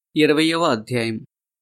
ఇరవయవ అధ్యాయం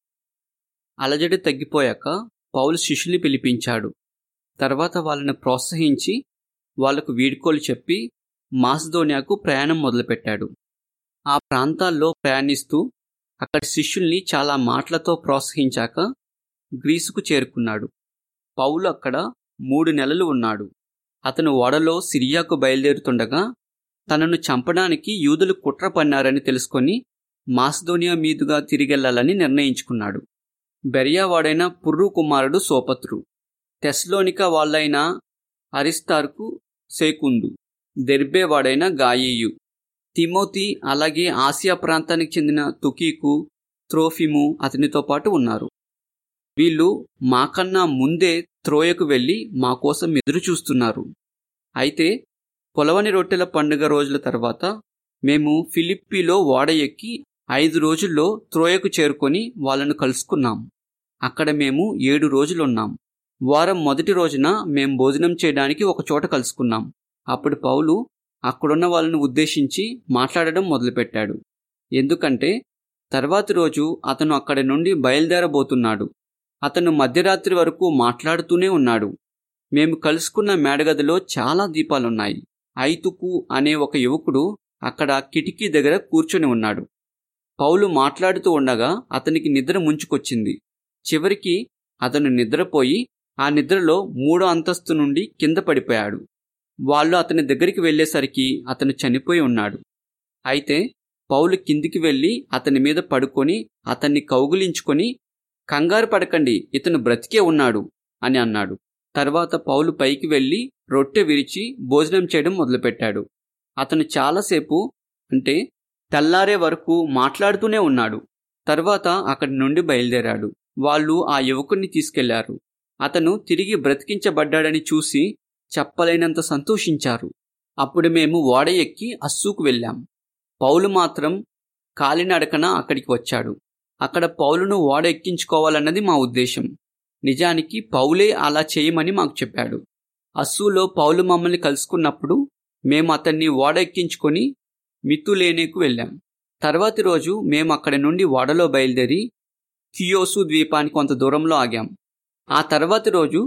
అలజడి తగ్గిపోయాక పౌలు శిష్యుల్ని పిలిపించాడు తర్వాత వాళ్ళని ప్రోత్సహించి వాళ్లకు వీడ్కోలు చెప్పి మాసిదోనియాకు ప్రయాణం మొదలుపెట్టాడు ఆ ప్రాంతాల్లో ప్రయాణిస్తూ అక్కడి శిష్యుల్ని చాలా మాటలతో ప్రోత్సహించాక గ్రీసుకు చేరుకున్నాడు పౌలు అక్కడ మూడు నెలలు ఉన్నాడు అతను ఓడలో సిరియాకు బయలుదేరుతుండగా తనను చంపడానికి యూదులు కుట్ర పన్నారని తెలుసుకొని మాసిదోనియా మీదుగా తిరిగెళ్లాలని నిర్ణయించుకున్నాడు బెరియావాడైన పుర్రు కుమారుడు సోపత్రు తెస్లోనిక వాళ్ళైన అరిస్తార్కు సేకుందు దెర్బేవాడైన గాయేయు తిమోతి అలాగే ఆసియా ప్రాంతానికి చెందిన తుకీకు త్రోఫిము అతనితో పాటు ఉన్నారు వీళ్ళు మాకన్నా ముందే త్రోయకు వెళ్ళి మా కోసం ఎదురు చూస్తున్నారు అయితే పొలవని రొట్టెల పండుగ రోజుల తర్వాత మేము ఫిలిప్పీలో ఓడ ఎక్కి ఐదు రోజుల్లో త్రోయకు చేరుకొని వాళ్ళను కలుసుకున్నాం అక్కడ మేము ఏడు రోజులున్నాం వారం మొదటి రోజున మేం భోజనం చేయడానికి ఒక చోట కలుసుకున్నాం అప్పుడు పౌలు అక్కడున్న వాళ్ళను ఉద్దేశించి మాట్లాడడం మొదలుపెట్టాడు ఎందుకంటే తర్వాతి రోజు అతను అక్కడి నుండి బయలుదేరబోతున్నాడు అతను మధ్యరాత్రి వరకు మాట్లాడుతూనే ఉన్నాడు మేము కలుసుకున్న మేడగదిలో చాలా దీపాలున్నాయి ఐతుకు అనే ఒక యువకుడు అక్కడ కిటికీ దగ్గర కూర్చొని ఉన్నాడు పౌలు మాట్లాడుతూ ఉండగా అతనికి నిద్ర ముంచుకొచ్చింది చివరికి అతను నిద్రపోయి ఆ నిద్రలో మూడో అంతస్తు నుండి కింద పడిపోయాడు వాళ్ళు అతని దగ్గరికి వెళ్ళేసరికి అతను చనిపోయి ఉన్నాడు అయితే పౌలు కిందికి వెళ్ళి అతని మీద పడుకొని అతన్ని కౌగులించుకొని కంగారు పడకండి ఇతను బ్రతికే ఉన్నాడు అని అన్నాడు తర్వాత పౌలు పైకి వెళ్ళి రొట్టె విరిచి భోజనం చేయడం మొదలుపెట్టాడు అతను చాలాసేపు అంటే తెల్లారే వరకు మాట్లాడుతూనే ఉన్నాడు తర్వాత అక్కడి నుండి బయలుదేరాడు వాళ్ళు ఆ యువకుణ్ణి తీసుకెళ్లారు అతను తిరిగి బ్రతికించబడ్డాడని చూసి చెప్పలేనంత సంతోషించారు అప్పుడు మేము ఓడ ఎక్కి అస్సూకు వెళ్ళాం పౌలు మాత్రం కాలినడకన అక్కడికి వచ్చాడు అక్కడ పౌలును ఓడ ఎక్కించుకోవాలన్నది మా ఉద్దేశం నిజానికి పౌలే అలా చేయమని మాకు చెప్పాడు అస్సూలో పౌలు మమ్మల్ని కలుసుకున్నప్పుడు మేము అతన్ని ఓడ ఎక్కించుకొని మిత్తులేనేకు వెళ్ళాం తర్వాతి రోజు మేము అక్కడి నుండి ఓడలో బయలుదేరి కియోసు ద్వీపానికి కొంత దూరంలో ఆగాం ఆ తర్వాతి రోజు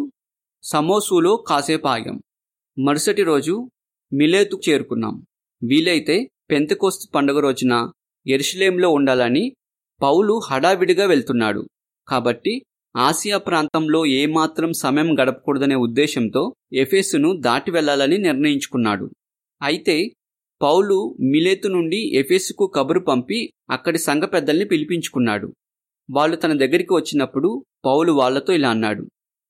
సమోసులో కాసేపు ఆగాం మరుసటి రోజు మిలేతు చేరుకున్నాం వీలైతే పెంతకోస్తు పండుగ రోజున ఎరుషలేంలో ఉండాలని పౌలు హడావిడిగా వెళ్తున్నాడు కాబట్టి ఆసియా ప్రాంతంలో ఏమాత్రం సమయం గడపకూడదనే ఉద్దేశంతో ఎఫెసును దాటి వెళ్లాలని నిర్ణయించుకున్నాడు అయితే పౌలు మిలేతు నుండి ఎఫెసుకు కబురు పంపి అక్కడి సంఘ పెద్దల్ని పిలిపించుకున్నాడు వాళ్ళు తన దగ్గరికి వచ్చినప్పుడు పౌలు వాళ్లతో ఇలా అన్నాడు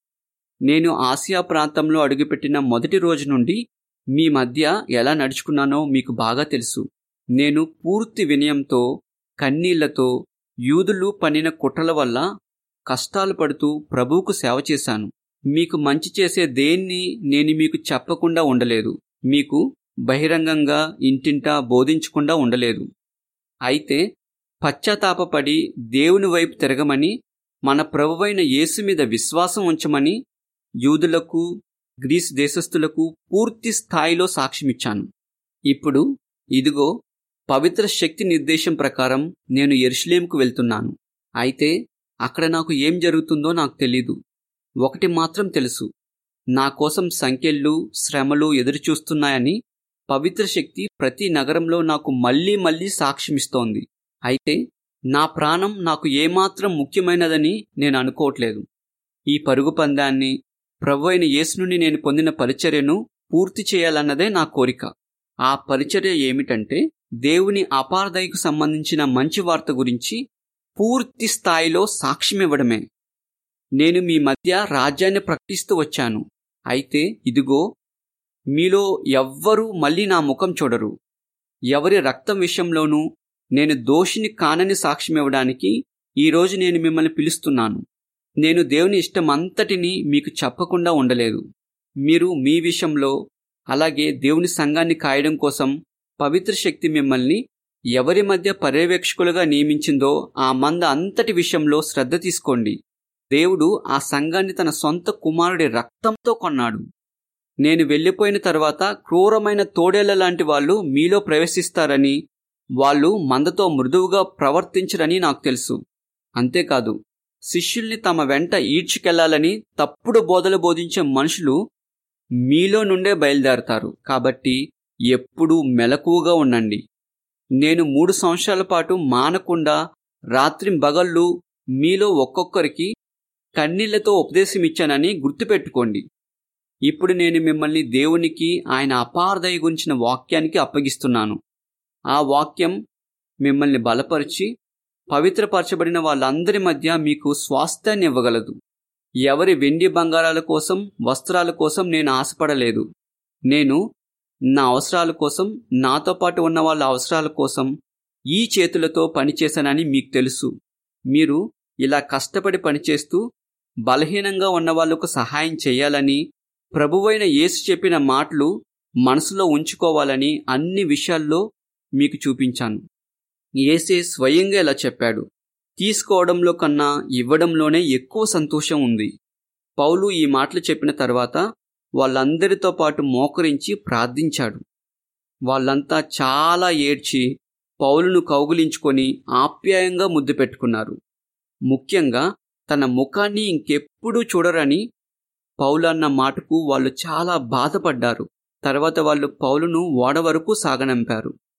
నేను ఆసియా ప్రాంతంలో అడుగుపెట్టిన మొదటి రోజు నుండి మీ మధ్య ఎలా నడుచుకున్నానో మీకు బాగా తెలుసు నేను పూర్తి వినయంతో కన్నీళ్లతో యూదులు పనిన కుట్రల వల్ల కష్టాలు పడుతూ ప్రభువుకు సేవ చేశాను మీకు మంచి చేసే దేన్ని నేను మీకు చెప్పకుండా ఉండలేదు మీకు బహిరంగంగా ఇంటింటా బోధించకుండా ఉండలేదు అయితే పశ్చాత్తాపపడి దేవుని వైపు తిరగమని మన ప్రభువైన యేసు మీద విశ్వాసం ఉంచమని యూదులకు గ్రీస్ దేశస్థులకు పూర్తి స్థాయిలో సాక్ష్యమిచ్చాను ఇప్పుడు ఇదిగో పవిత్ర శక్తి నిర్దేశం ప్రకారం నేను ఎరుషలేంకు వెళ్తున్నాను అయితే అక్కడ నాకు ఏం జరుగుతుందో నాకు తెలీదు ఒకటి మాత్రం తెలుసు నా కోసం సంఖ్యలు శ్రమలు ఎదురుచూస్తున్నాయని పవిత్ర శక్తి ప్రతి నగరంలో నాకు మళ్లీ మళ్లీ సాక్ష్యమిస్తోంది అయితే నా ప్రాణం నాకు ఏమాత్రం ముఖ్యమైనదని నేను అనుకోవట్లేదు ఈ పరుగు పందాన్ని ప్రభు అయిన యేసు నుండి నేను పొందిన పరిచర్యను పూర్తి చేయాలన్నదే నా కోరిక ఆ పరిచర్య ఏమిటంటే దేవుని అపారదయకు సంబంధించిన మంచి వార్త గురించి పూర్తి స్థాయిలో సాక్ష్యమివ్వడమే నేను మీ మధ్య రాజ్యాన్ని ప్రకటిస్తూ వచ్చాను అయితే ఇదిగో మీలో ఎవ్వరూ మళ్ళీ నా ముఖం చూడరు ఎవరి రక్తం విషయంలోనూ నేను దోషిని కానని సాక్ష్యం ఇవ్వడానికి ఈరోజు నేను మిమ్మల్ని పిలుస్తున్నాను నేను దేవుని ఇష్టమంతటిని మీకు చెప్పకుండా ఉండలేదు మీరు మీ విషయంలో అలాగే దేవుని సంఘాన్ని కాయడం కోసం పవిత్ర శక్తి మిమ్మల్ని ఎవరి మధ్య పర్యవేక్షకులుగా నియమించిందో ఆ మంద అంతటి విషయంలో శ్రద్ధ తీసుకోండి దేవుడు ఆ సంఘాన్ని తన సొంత కుమారుడి రక్తంతో కొన్నాడు నేను వెళ్ళిపోయిన తర్వాత క్రూరమైన తోడేళ్ల లాంటి వాళ్ళు మీలో ప్రవేశిస్తారని వాళ్ళు మందతో మృదువుగా ప్రవర్తించరని నాకు తెలుసు అంతేకాదు శిష్యుల్ని తమ వెంట ఈడ్చుకెళ్లాలని తప్పుడు బోధలు బోధించే మనుషులు మీలో నుండే బయలుదేరతారు కాబట్టి ఎప్పుడూ మెలకువగా ఉండండి నేను మూడు సంవత్సరాల పాటు మానకుండా రాత్రి బగళ్ళు మీలో ఒక్కొక్కరికి కన్నీళ్లతో ఉపదేశమిచ్చానని గుర్తుపెట్టుకోండి ఇప్పుడు నేను మిమ్మల్ని దేవునికి ఆయన అపారదయ గురించిన వాక్యానికి అప్పగిస్తున్నాను ఆ వాక్యం మిమ్మల్ని బలపరిచి పవిత్రపరచబడిన వాళ్ళందరి మధ్య మీకు స్వాస్థ్యాన్ని ఇవ్వగలదు ఎవరి వెండి బంగారాల కోసం వస్త్రాల కోసం నేను ఆశపడలేదు నేను నా అవసరాల కోసం నాతో పాటు ఉన్న వాళ్ళ అవసరాల కోసం ఈ చేతులతో పనిచేశానని మీకు తెలుసు మీరు ఇలా కష్టపడి పనిచేస్తూ బలహీనంగా ఉన్న వాళ్లకు సహాయం చేయాలని ప్రభువైన యేసు చెప్పిన మాటలు మనసులో ఉంచుకోవాలని అన్ని విషయాల్లో మీకు చూపించాను ఏసే స్వయంగా ఇలా చెప్పాడు తీసుకోవడంలో కన్నా ఇవ్వడంలోనే ఎక్కువ సంతోషం ఉంది పౌలు ఈ మాటలు చెప్పిన తర్వాత వాళ్ళందరితో పాటు మోకరించి ప్రార్థించాడు వాళ్ళంతా చాలా ఏడ్చి పౌలును కౌగులించుకొని ఆప్యాయంగా ముద్దు పెట్టుకున్నారు ముఖ్యంగా తన ముఖాన్ని ఇంకెప్పుడూ చూడరని పౌలు అన్న మాటకు వాళ్ళు చాలా బాధపడ్డారు తర్వాత వాళ్ళు పౌలును ఓడ వరకు సాగనంపారు